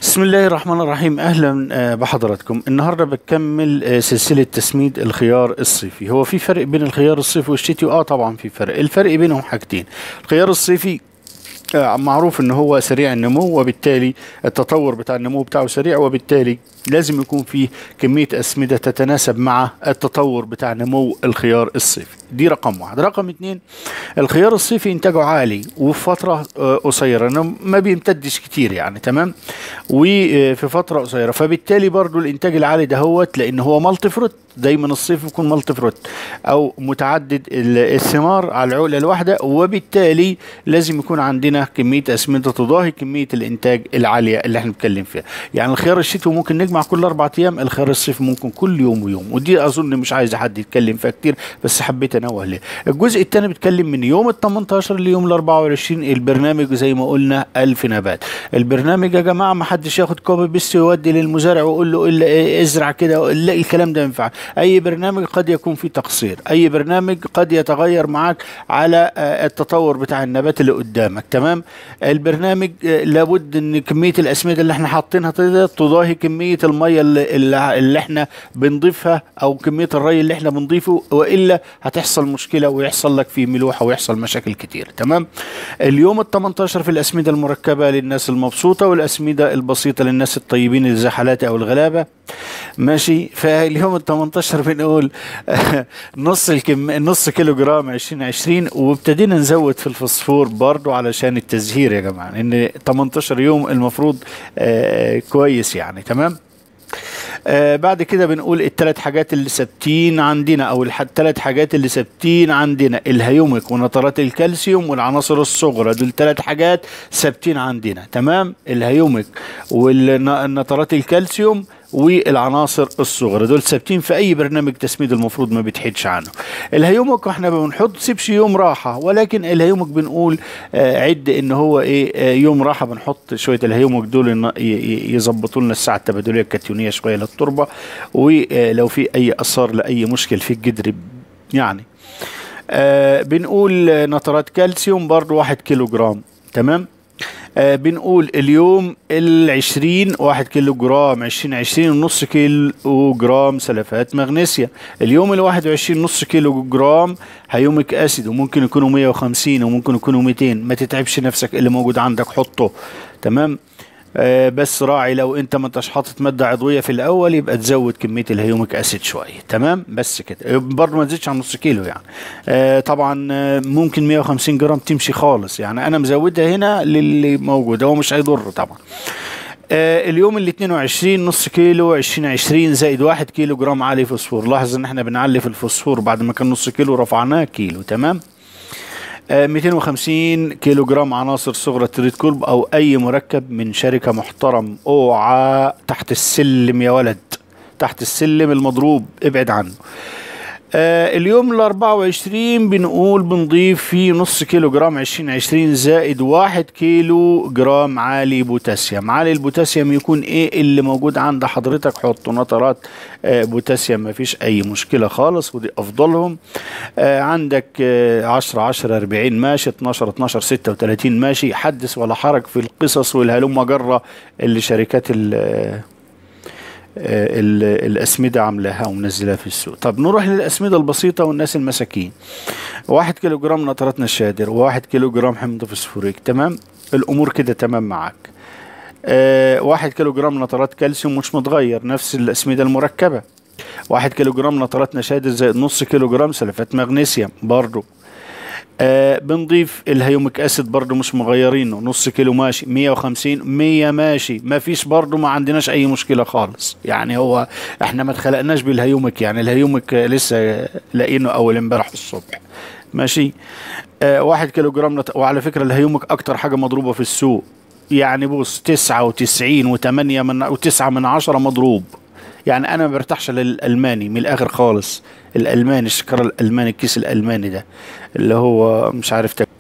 بسم الله الرحمن الرحيم اهلا آه، بحضراتكم النهارده بكمل آه، سلسله تسميد الخيار الصيفي هو في فرق بين الخيار الصيفي والشتوي اه طبعا في فرق الفرق بينهم حاجتين الخيار الصيفي آه، معروف ان هو سريع النمو وبالتالي التطور بتاع النمو بتاعه سريع وبالتالي لازم يكون فيه كمية أسمدة تتناسب مع التطور بتاع نمو الخيار الصيفي دي رقم واحد رقم اتنين الخيار الصيفي إنتاجه عالي وفي فترة آه، قصيرة إنه ما بيمتدش كتير يعني تمام وفي فترة قصيرة فبالتالي برضو الإنتاج العالي ده هو لأن هو مالتي فروت دايما الصيف يكون مالتي فروت أو متعدد ال- الثمار على العقلة الواحدة وبالتالي لازم يكون عندنا كمية أسمدة تضاهي كمية الإنتاج العالية اللي احنا بنتكلم فيها يعني الخيار الشتوي ممكن نجمع كل أربع أيام الخيار الصيفي ممكن كل يوم ويوم ودي أظن مش عايز حد يتكلم فيها كتير بس حبيت أنوه ليه الجزء الثاني بيتكلم من يوم ال 18 ليوم ال 24 البرنامج زي ما قلنا 1000 نبات البرنامج يا جماعة ما حدش ياخد كوبي بيست ويودي للمزارع ويقول له إلا إيه ازرع كده لا الكلام ده ينفع أي برنامج قد يكون فيه تقصير أي برنامج قد يتغير معاك على آه، التطور بتاع النبات اللي قدامك تمام البرنامج آه، لابد ان كميه الاسمده اللي احنا حاطينها تقدر تضاهي كميه الميه اللي, اللي اللي احنا بنضيفها او كميه الري اللي احنا بنضيفه والا هتحصل مشكله ويحصل لك فيه ملوحه ويحصل مشاكل كتير تمام اليوم ال 18 في الاسمده المركبه للناس المبسوطه والاسمده البسيطه للناس الطيبين اللي زي حالاتي او الغلابه ماشي فاليوم ال 18 بنقول نص الكم نص كيلو جرام 2020 وابتدينا نزود في الفوسفور برضو علشان التزهير يا جماعه ان 18 يوم المفروض آه كويس يعني تمام آه بعد كده بنقول الثلاث حاجات اللي ثابتين عندنا او الثلاث حاجات اللي ثابتين عندنا الهيومك ونترات الكالسيوم والعناصر الصغرى دول ثلاث حاجات ثابتين عندنا تمام الهيومك والنترات الكالسيوم والعناصر الصغرى دول ثابتين في اي برنامج تسميد المفروض ما بتحيدش عنه الهيومك احنا بنحط سيبش يوم راحه ولكن الهيومك بنقول آه عد ان هو ايه آه يوم راحه بنحط شويه الهيومك دول إن ي- ي- يظبطوا لنا الساعه التبادليه الكتيونيه شويه للتربه ولو في اي اثار لاي مشكل في الجدر يعني آه بنقول آه، نترات كالسيوم برضو واحد كيلو جرام تمام آه بنقول اليوم العشرين واحد كيلو جرام عشرين عشرين ونص كيلو جرام سلفات مغنيسيا اليوم الواحد وعشرين نص كيلو جرام هيوميك اسيد وممكن يكونوا مية وخمسين وممكن يكونوا ميتين ما تتعبش نفسك اللي موجود عندك حطه تمام آه بس راعي لو انت ما انتش حاطط ماده عضويه في الاول يبقى تزود كميه الهيوميك اسيد شويه تمام بس كده برضه ما تزيدش عن نص كيلو يعني آه طبعا آه، ممكن 150 جرام تمشي خالص يعني انا مزودها هنا للي موجود هو مش هيضر طبعا آه اليوم ال 22 نص كيلو 20 20 زائد 1 كيلو جرام عالي فوسفور لاحظ ان احنا بنعلي في الفوسفور بعد ما كان نص كيلو رفعناه كيلو تمام آه، 250 كيلو جرام عناصر صغرى تريد كولب او اي مركب من شركه محترم اوعى تحت السلم يا ولد تحت السلم المضروب ابعد عنه آه اليوم ال 24 بنقول بنضيف فيه نص كيلو جرام 20 20 زائد واحد كيلو جرام عالي بوتاسيوم عالي البوتاسيوم يكون ايه اللي موجود عند حضرتك حط نترات آه بوتاسيوم ما فيش اي مشكلة خالص ودي افضلهم آه عندك آه 10 10 40 ماشي 12 12 36 ماشي حدث ولا حرج في القصص والهلم جرة اللي شركات ال آه، ال- الأسمدة عاملاها ومنزلها في السوق طب نروح للأسمدة البسيطة والناس المساكين واحد كيلو جرام نترات نشادر وواحد كيلو جرام حمض فوسفوريك تمام الأمور كده تمام معاك آه واحد كيلو جرام نترات كالسيوم مش متغير نفس الأسمدة المركبة واحد كيلو جرام نترات نشادر زائد نص كيلو جرام سلفات مغنيسيوم برضو آه بنضيف الهيوميك اسيد برضو مش مغيرينه نص كيلو ماشي 150 100 ماشي ما فيش برضو ما عندناش اي مشكله خالص يعني هو احنا ما اتخلقناش بالهيوميك يعني الهيوميك آه، لسه لاقينه اول امبارح الصبح ماشي آه واحد كيلو جرام نت... وعلى فكره الهيوميك اكتر حاجه مضروبه في السوق يعني بص 99 و8 من و9 من عشرة مضروب يعني انا ما برتاحش للالماني من الاخر خالص الالماني الشكر الالماني الكيس الالماني ده اللي هو مش عارف تك...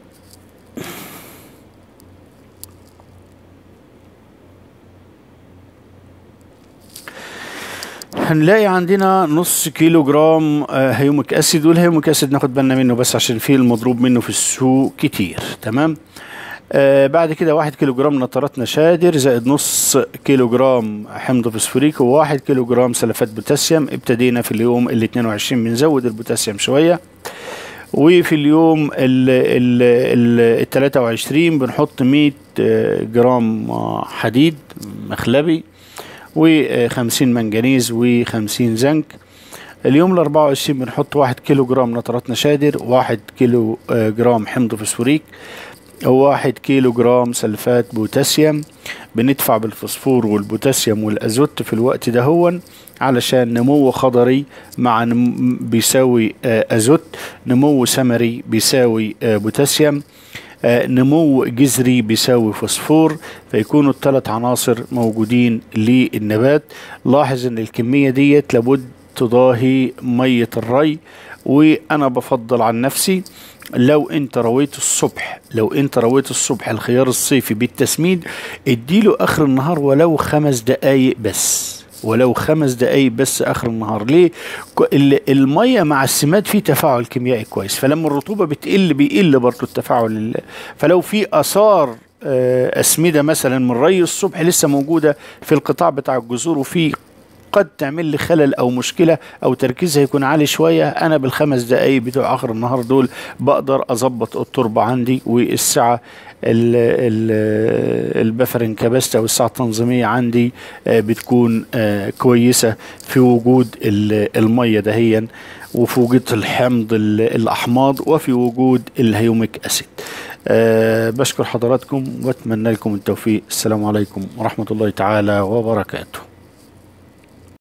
هنلاقي عندنا نص كيلو جرام آه، هيوميك اسيد والهيوميك اسيد ناخد بالنا منه بس عشان فيه المضروب منه في السوق كتير تمام آه بعد كده واحد كيلو جرام نترات نشادر زائد نص كيلو جرام حمض فوسفوريك وواحد كيلو جرام سلفات بوتاسيوم ابتدينا في اليوم ال 22 بنزود البوتاسيوم شويه وفي اليوم ال ال ال 23 بنحط 100 آه، جرام آه، حديد مخلبي و50 منجنيز و50 زنك اليوم ال 24 بنحط 1 كيلو جرام نترات نشادر 1 كيلو آه، جرام حمض فوسفوريك واحد كيلو جرام سلفات بوتاسيوم بندفع بالفوسفور والبوتاسيوم والازوت في الوقت ده هون علشان نمو خضري مع نم بيساوي آه، ازوت نمو ثمري بيساوي آه، بوتاسيوم آه، نمو جذري بيساوي فوسفور فيكونوا الثلاث عناصر موجودين للنبات لاحظ ان الكمية ديت لابد تضاهي مية الري وانا بفضل عن نفسي لو انت رويت الصبح لو انت رويت الصبح الخيار الصيفي بالتسميد اديله اخر النهار ولو خمس دقايق بس ولو خمس دقايق بس اخر النهار ليه ك- ال- الميه مع السماد فيه تفاعل كيميائي كويس فلما الرطوبه بتقل بيقل برضه التفاعل ال- فلو في اثار آه، اسمده مثلا من ري الصبح لسه موجوده في القطاع بتاع الجذور وفي قد تعمل لي خلل او مشكله او تركيزها يكون عالي شويه انا بالخمس دقايق بتوع اخر النهار دول بقدر اظبط التربه عندي والسعه ال- ال- البفرنج كاباسيتي او السعه التنظيميه عندي آه، بتكون آه، كويسه في وجود ال- الميه دهيا وفي وجود الحمض ال- الاحماض وفي وجود الهيوميك اسيد أه بشكر حضراتكم واتمنى لكم التوفيق السلام عليكم ورحمه الله تعالى وبركاته